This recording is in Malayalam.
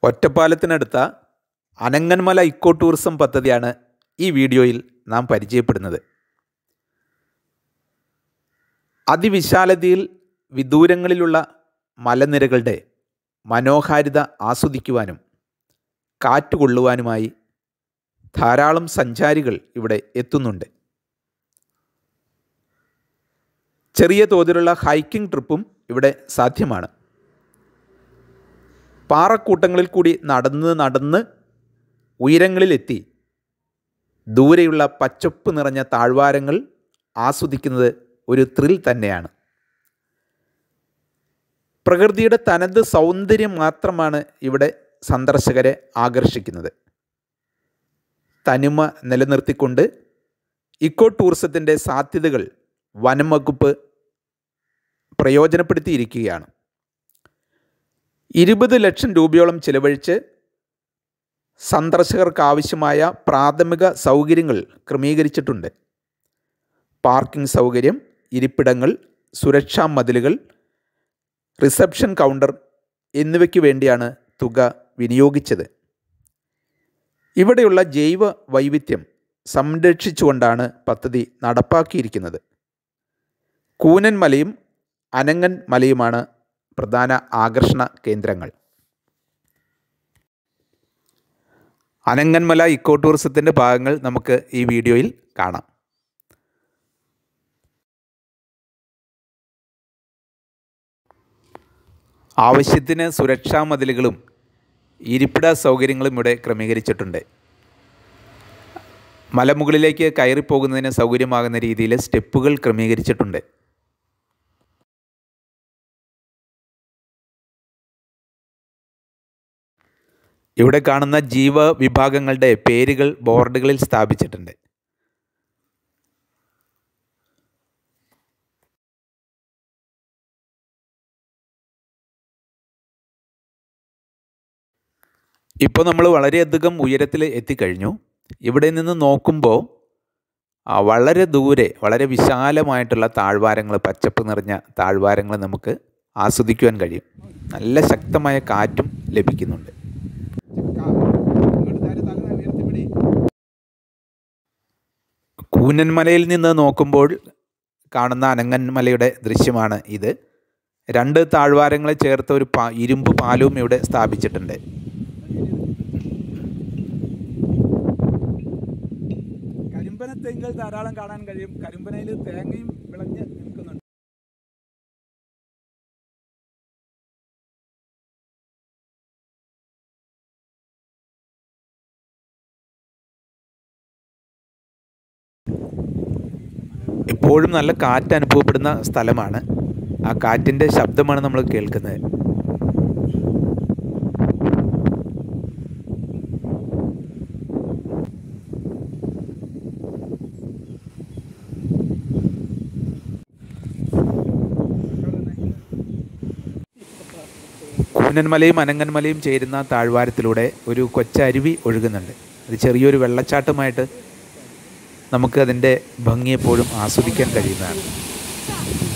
ഒറ്റപ്പാലത്തിനടുത്ത അനങ്ങന്മല ഇക്കോ ടൂറിസം പദ്ധതിയാണ് ഈ വീഡിയോയിൽ നാം പരിചയപ്പെടുന്നത് അതിവിശാലതയിൽ വിദൂരങ്ങളിലുള്ള മലനിരകളുടെ മനോഹാരിത ആസ്വദിക്കുവാനും കാറ്റുകൊള്ളുവാനുമായി ധാരാളം സഞ്ചാരികൾ ഇവിടെ എത്തുന്നുണ്ട് ചെറിയ തോതിലുള്ള ഹൈക്കിംഗ് ട്രിപ്പും ഇവിടെ സാധ്യമാണ് പാറക്കൂട്ടങ്ങളിൽ കൂടി നടന്ന് നടന്ന് ഉയരങ്ങളിലെത്തി ദൂരെയുള്ള പച്ചപ്പ് നിറഞ്ഞ താഴ്വാരങ്ങൾ ആസ്വദിക്കുന്നത് ഒരു ത്രിൽ തന്നെയാണ് പ്രകൃതിയുടെ തനത് സൗന്ദര്യം മാത്രമാണ് ഇവിടെ സന്ദർശകരെ ആകർഷിക്കുന്നത് തനിമ നിലനിർത്തിക്കൊണ്ട് ഇക്കോ ടൂറിസത്തിൻ്റെ സാധ്യതകൾ വനം വകുപ്പ് പ്രയോജനപ്പെടുത്തിയിരിക്കുകയാണ് ഇരുപത് ലക്ഷം രൂപയോളം ചിലവഴിച്ച് സന്ദർശകർക്ക് ആവശ്യമായ പ്രാഥമിക സൗകര്യങ്ങൾ ക്രമീകരിച്ചിട്ടുണ്ട് പാർക്കിംഗ് സൗകര്യം ഇരിപ്പിടങ്ങൾ സുരക്ഷാ മതിലുകൾ റിസപ്ഷൻ കൗണ്ടർ എന്നിവയ്ക്ക് വേണ്ടിയാണ് തുക വിനിയോഗിച്ചത് ഇവിടെയുള്ള ജൈവ വൈവിധ്യം സംരക്ഷിച്ചുകൊണ്ടാണ് പദ്ധതി നടപ്പാക്കിയിരിക്കുന്നത് കൂനൻ മലയും അനങ്ങൻ മലയുമാണ് പ്രധാന ആകർഷണ കേന്ദ്രങ്ങൾ അനങ്ങന്മല ഇക്കോ ടൂറിസത്തിൻ്റെ ഭാഗങ്ങൾ നമുക്ക് ഈ വീഡിയോയിൽ കാണാം ആവശ്യത്തിന് സുരക്ഷാ മതിലുകളും ഇരിപ്പിട സൗകര്യങ്ങളും ഇവിടെ ക്രമീകരിച്ചിട്ടുണ്ട് മലമുകളിലേക്ക് കയറിപ്പോകുന്നതിന് സൗകര്യമാകുന്ന രീതിയിൽ സ്റ്റെപ്പുകൾ ക്രമീകരിച്ചിട്ടുണ്ട് ഇവിടെ കാണുന്ന ജീവ വിഭാഗങ്ങളുടെ പേരുകൾ ബോർഡുകളിൽ സ്ഥാപിച്ചിട്ടുണ്ട് ഇപ്പോൾ നമ്മൾ വളരെയധികം ഉയരത്തിൽ എത്തിക്കഴിഞ്ഞു ഇവിടെ നിന്ന് നോക്കുമ്പോൾ ആ, വളരെ ദൂരെ വളരെ വിശാലമായിട്ടുള്ള താഴ്വാരങ്ങൾ പച്ചപ്പ് നിറഞ്ഞ താഴ്വാരങ്ങൾ നമുക്ക് ആസ്വദിക്കുവാൻ കഴിയും നല്ല ശക്തമായ കാറ്റും ലഭിക്കുന്നുണ്ട് കൂനന്മലയിൽ നിന്ന് നോക്കുമ്പോൾ കാണുന്ന അനങ്ങന്മലയുടെ ദൃശ്യമാണ് ഇത് രണ്ട് താഴ്വാരങ്ങളെ ചേർത്ത ഒരു പാ ഇരുമ്പ് പാലവും ഇവിടെ സ്ഥാപിച്ചിട്ടുണ്ട് കരിമ്പന തെങ്ങുകൾ ധാരാളം കാണാൻ കഴിയും കരിമ്പനയിൽ തേങ്ങയും വിളഞ്ഞ് നിൽക്കുന്നുണ്ട് എപ്പോഴും നല്ല കാറ്റ് അനുഭവപ്പെടുന്ന സ്ഥലമാണ് ആ കാറ്റിൻ്റെ ശബ്ദമാണ് നമ്മൾ കേൾക്കുന്നത് കൂനന്മലയും അനങ്ങന്മലയും ചേരുന്ന താഴ്വാരത്തിലൂടെ ഒരു കൊച്ചരുവി ഒഴുകുന്നുണ്ട് അത് ചെറിയൊരു വെള്ളച്ചാട്ടമായിട്ട് നമുക്ക് അതിൻ്റെ ഭംഗി എപ്പോഴും ആസ്വദിക്കാൻ കഴിയുന്നതാണ്